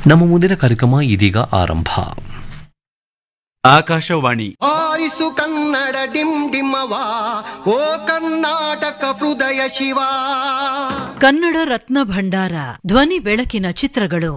ನಮ್ಮ ಮುಂದಿನ ಕಾರ್ಯಕ್ರಮ ಇದೀಗ ಆರಂಭ ಆಕಾಶವಾಣಿ ಆರಿಸು ಕನ್ನಡ ಡಿಮ್ ಡಿಮ್ಮವ ಓ ಕರ್ನಾಟಕ ಹೃದಯ ಶಿವ ಕನ್ನಡ ರತ್ನ ಭಂಡಾರ ಧ್ವನಿ ಬೆಳಕಿನ ಚಿತ್ರಗಳು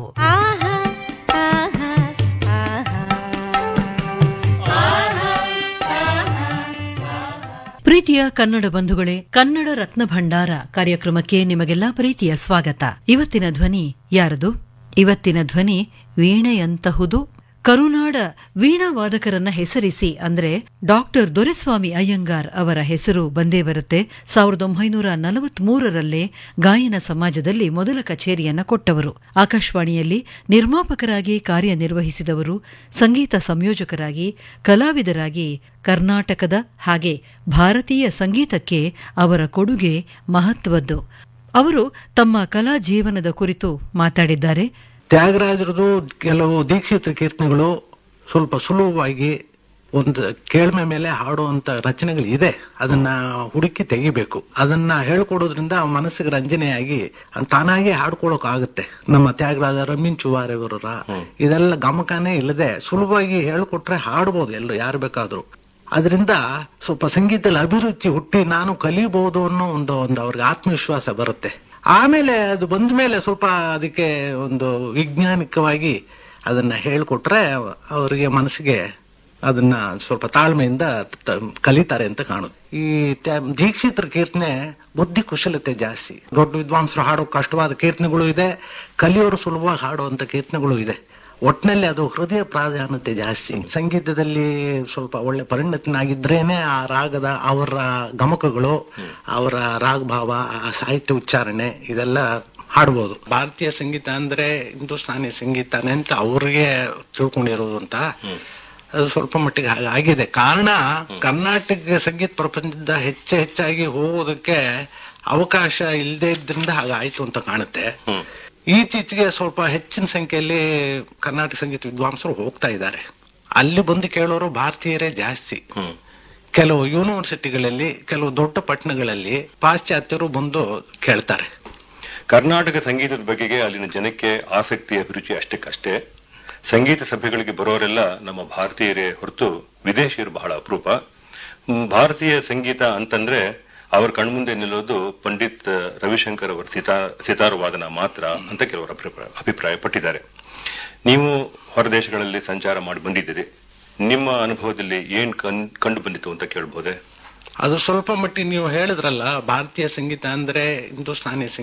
ಪ್ರೀತಿಯ ಕನ್ನಡ ಬಂಧುಗಳೇ ಕನ್ನಡ ರತ್ನ ಭಂಡಾರ ಕಾರ್ಯಕ್ರಮಕ್ಕೆ ನಿಮಗೆಲ್ಲಾ ಪ್ರೀತಿಯ ಸ್ವಾಗತ ಇವತ್ತಿನ ಧ್ವನಿ ಯಾರದು ಇವತ್ತಿನ ಧ್ವನಿ ವೀಣೆಯಂತಹುದು ಕರುನಾಡ ವೀಣಾ ವಾದಕರನ್ನ ಹೆಸರಿಸಿ ಅಂದ್ರೆ ಡಾಕ್ಟರ್ ದೊರೆಸ್ವಾಮಿ ಅಯ್ಯಂಗಾರ್ ಅವರ ಹೆಸರು ಬಂದೇ ಬರುತ್ತೆ ಸಾವಿರದ ಒಂಬೈನೂರ ನಲವತ್ಮೂರರಲ್ಲೇ ಗಾಯನ ಸಮಾಜದಲ್ಲಿ ಮೊದಲ ಕಚೇರಿಯನ್ನ ಕೊಟ್ಟವರು ಆಕಾಶವಾಣಿಯಲ್ಲಿ ನಿರ್ಮಾಪಕರಾಗಿ ಕಾರ್ಯನಿರ್ವಹಿಸಿದವರು ಸಂಗೀತ ಸಂಯೋಜಕರಾಗಿ ಕಲಾವಿದರಾಗಿ ಕರ್ನಾಟಕದ ಹಾಗೆ ಭಾರತೀಯ ಸಂಗೀತಕ್ಕೆ ಅವರ ಕೊಡುಗೆ ಮಹತ್ವದ್ದು ಅವರು ತಮ್ಮ ಕಲಾ ಜೀವನದ ಕುರಿತು ಮಾತಾಡಿದ್ದಾರೆ ತ್ಯಾಗರಾಜರದು ಕೆಲವು ದೀಕ್ಷಿತ ಕೀರ್ತನೆಗಳು ಸ್ವಲ್ಪ ಸುಲಭವಾಗಿ ಒಂದು ಕೇಳ್ಮೆ ಮೇಲೆ ಹಾಡುವಂತ ರಚನೆಗಳು ಇದೆ ಅದನ್ನ ಹುಡುಕಿ ತೆಗಿಬೇಕು ಅದನ್ನ ಹೇಳ್ಕೊಡೋದ್ರಿಂದ ಆ ಮನಸ್ಸಿಗೆ ರಂಜನೆಯಾಗಿ ಅದ್ ತಾನಾಗೆ ಹಾಡ್ಕೊಳಕ್ ಆಗುತ್ತೆ ನಮ್ಮ ತ್ಯಾಗರಾಜ ರಮೀನ್ ಚುವಾರೆಯವರ ಇದೆಲ್ಲ ಗಮಕನೇ ಇಲ್ಲದೆ ಸುಲಭವಾಗಿ ಹೇಳ್ಕೊಟ್ರೆ ಹಾಡ್ಬೋದು ಎಲ್ಲರೂ ಯಾರು ಬೇಕಾದ್ರೂ ಅದರಿಂದ ಸ್ವಲ್ಪ ಸಂಗೀತದಲ್ಲಿ ಅಭಿರುಚಿ ಹುಟ್ಟಿ ನಾನು ಕಲಿಬಹುದು ಅನ್ನೋ ಒಂದು ಒಂದು ಅವ್ರಿಗೆ ಆತ್ಮವಿಶ್ವಾಸ ಬರುತ್ತೆ ಆಮೇಲೆ ಅದು ಬಂದ ಮೇಲೆ ಸ್ವಲ್ಪ ಅದಕ್ಕೆ ಒಂದು ವೈಜ್ಞಾನಿಕವಾಗಿ ಅದನ್ನ ಹೇಳ್ಕೊಟ್ರೆ ಅವರಿಗೆ ಮನಸ್ಸಿಗೆ ಅದನ್ನ ಸ್ವಲ್ಪ ತಾಳ್ಮೆಯಿಂದ ತ- ಕಲಿತಾರೆ ಅಂತ ಕಾಣುತ್ತೆ ಈ ತ್ಯಾ- ದೀಕ್ಷಿತರ ಕೀರ್ತನೆ ಬುದ್ಧಿ ಕುಶಲತೆ ಜಾಸ್ತಿ ದೊಡ್ಡ ವಿದ್ವಾಂಸರು ಹಾಡೋ ಕಷ್ಟವಾದ ಕೀರ್ತನೆಗಳು ಇದೆ ಕಲಿಯೋರು ಸುಲಭವಾಗಿ ಹಾಡುವಂತ ಕೀರ್ತನೆಗಳು ಇದೆ ಒಟ್ಟಿನಲ್ಲಿ ಅದು ಹೃದಯ ಪ್ರಾಧಾನ್ಯತೆ ಜಾಸ್ತಿ ಸಂಗೀತದಲ್ಲಿ ಸ್ವಲ್ಪ ಒಳ್ಳೆ ಪರಿಣತನಾಗಿದ್ರೇನೆ ಆ ರಾಗದ ಅವರ ಗಮಕಗಳು ಅವರ ರಾಗಭಾವ ಆ ಸಾಹಿತ್ಯ ಉಚ್ಚಾರಣೆ ಇದೆಲ್ಲ ಹಾಡ್ಬೋದು ಭಾರತೀಯ ಸಂಗೀತ ಅಂದ್ರೆ ಹಿಂದೂಸ್ತಾನಿ ಸಂಗೀತನೇ ಅಂತ ಅವ್ರಿಗೆ ತಿಳ್ಕೊಂಡಿರೋದು ಅಂತ ಅದು ಸ್ವಲ್ಪ ಮಟ್ಟಿಗೆ ಹಾಗೆ ಆಗಿದೆ ಕಾರಣ ಕರ್ನಾಟಕ ಸಂಗೀತ ಪ್ರಪಂಚದ ಹೆಚ್ಚು ಹೆಚ್ಚಾಗಿ ಹೋಗೋದಕ್ಕೆ ಅವಕಾಶ ಇಲ್ಲದೆ ಇದ್ರಿಂದ ಹಾಗಾಯ್ತು ಅಂತ ಕಾಣುತ್ತೆ ಈಚೀಚೆಗೆ ಸ್ವಲ್ಪ ಹೆಚ್ಚಿನ ಸಂಖ್ಯೆಯಲ್ಲಿ ಕರ್ನಾಟಕ ಸಂಗೀತ ವಿದ್ವಾಂಸರು ಹೋಗ್ತಾ ಇದ್ದಾರೆ ಅಲ್ಲಿ ಬಂದು ಕೇಳೋರು ಭಾರತೀಯರೇ ಜಾಸ್ತಿ ಕೆಲವು ಯೂನಿವರ್ಸಿಟಿಗಳಲ್ಲಿ ಕೆಲವು ದೊಡ್ಡ ಪಟ್ಟಣಗಳಲ್ಲಿ ಪಾಶ್ಚಾತ್ಯರು ಬಂದು ಕೇಳ್ತಾರೆ ಕರ್ನಾಟಕ ಸಂಗೀತದ ಬಗೆಗೆ ಅಲ್ಲಿನ ಜನಕ್ಕೆ ಆಸಕ್ತಿ ಅಭಿರುಚಿ ಅಷ್ಟಕ್ಕಷ್ಟೇ ಸಂಗೀತ ಸಭೆಗಳಿಗೆ ಬರೋರೆಲ್ಲ ನಮ್ಮ ಭಾರತೀಯರೇ ಹೊರತು ವಿದೇಶಿಯರು ಬಹಳ ಅಪರೂಪ ಹ್ಮ್, ಭಾರತೀಯ ಸಂಗೀತ ಅಂತಂದ್ರೆ ಅವರ ಕಣ್ಮುಂದೆ ನಿಲ್ಲೋದು ಪಂಡಿತ್ ರವಿಶಂಕರ್ ಅವರ ಸಿತಾರ್ ಸಿತಾರ್ ವಾದನ ಮಾತ್ರ ಅಂತ ಕೆಲವರು ಅಭಿಪ್ರಾಯ ಅಭಿಪ್ರಾಯ ಪಟ್ಟಿದ್ದಾರೆ ನೀವು ಹೊರದೇಶಗಳಲ್ಲಿ ಸಂಚಾರ ಮಾಡಿ ಬಂದಿದ್ದೀರಿ ನಿಮ್ಮ ಅನುಭವದಲ್ಲಿ ಏನ್ ಕಣ್ ಕಂಡು ಬಂದಿತ್ತು ಅಂತ ಕೇಳ್ಬೋದೆ ಅದು ಸ್ವಲ್ಪ ಮಟ್ಟಿಗೆ ನೀವು ಹೇಳಿದ್ರಲ್ಲ ಭಾರತೀಯ ಸಂಗೀತ ಅಂದ್ರೆ ಹಿಂದೂಸ್ತಾನಿ